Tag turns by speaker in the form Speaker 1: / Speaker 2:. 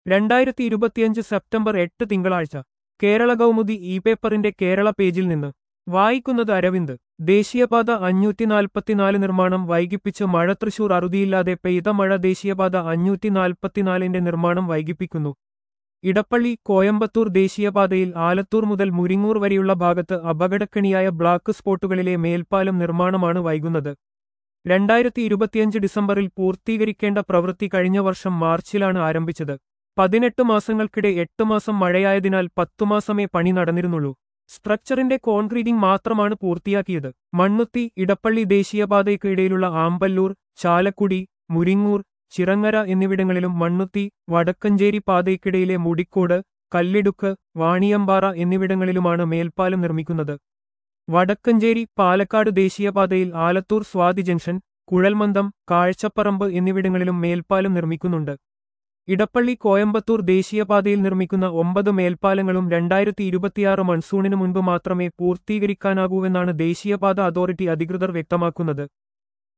Speaker 1: രണ്ടായിരത്തി ഇരുപത്തിയഞ്ച് സെപ്റ്റംബർ എട്ട് തിങ്കളാഴ്ച കേരള കൗമുദി ഇ പേപ്പറിന്റെ കേരള പേജിൽ നിന്ന് വായിക്കുന്നത് അരവിന്ദ് ദേശീയപാത അഞ്ഞൂറ്റി നാൽപ്പത്തിനാല് നിർമ്മാണം വൈകിപ്പിച്ച് മഴ തൃശൂർ അറുതിയില്ലാതെ പെയ്ത മഴ ദേശീയപാത അഞ്ഞൂറ്റി നാൽപ്പത്തിനാലിന്റെ നിർമ്മാണം വൈകിപ്പിക്കുന്നു ഇടപ്പള്ളി കോയമ്പത്തൂർ ദേശീയപാതയിൽ ആലത്തൂർ മുതൽ മുരിങ്ങൂർ വരെയുള്ള ഭാഗത്ത് അപകടക്കണിയായ ബ്ലാക്ക് സ്പോട്ടുകളിലെ മേൽപ്പാലം നിർമ്മാണമാണ് വൈകുന്നത് രണ്ടായിരത്തി ഇരുപത്തിയഞ്ച് ഡിസംബറിൽ പൂർത്തീകരിക്കേണ്ട പ്രവൃത്തി കഴിഞ്ഞ വർഷം മാർച്ചിലാണ് ആരംഭിച്ചത് പതിനെട്ട് മാസങ്ങൾക്കിടെ എട്ട് മാസം മഴയായതിനാൽ പത്തു മാസമേ പണി നടന്നിരുന്നുള്ളൂ സ്ട്രക്ചറിന്റെ കോൺക്രീറ്റിംഗ് മാത്രമാണ് പൂർത്തിയാക്കിയത് മണ്ണുത്തി ഇടപ്പള്ളി ദേശീയപാതയ്ക്ക് ഇടയിലുള്ള ആമ്പല്ലൂർ ചാലക്കുടി മുരിങ്ങൂർ ചിറങ്ങര എന്നിവിടങ്ങളിലും മണ്ണുത്തി വടക്കഞ്ചേരി പാതയ്ക്കിടയിലെ മുടിക്കോട് കല്ലിടുക്ക് വാണിയമ്പാറ എന്നിവിടങ്ങളിലുമാണ് മേൽപ്പാലം നിർമ്മിക്കുന്നത് വടക്കഞ്ചേരി പാലക്കാട് ദേശീയപാതയിൽ ആലത്തൂർ സ്വാതി ജംഗ്ഷൻ കുഴൽമന്ദം കാഴ്ചപ്പറമ്പ് എന്നിവിടങ്ങളിലും മേൽപ്പാലം നിർമ്മിക്കുന്നുണ്ട് ഇടപ്പള്ളി കോയമ്പത്തൂർ ദേശീയപാതയിൽ നിർമ്മിക്കുന്ന ഒമ്പത് മേൽപ്പാലങ്ങളും രണ്ടായിരത്തി ഇരുപത്തിയാറ് മൺസൂണിനു മുൻപ് മാത്രമേ പൂർത്തീകരിക്കാനാകൂവെന്നാണ് ദേശീയപാത അതോറിറ്റി അധികൃതർ വ്യക്തമാക്കുന്നത്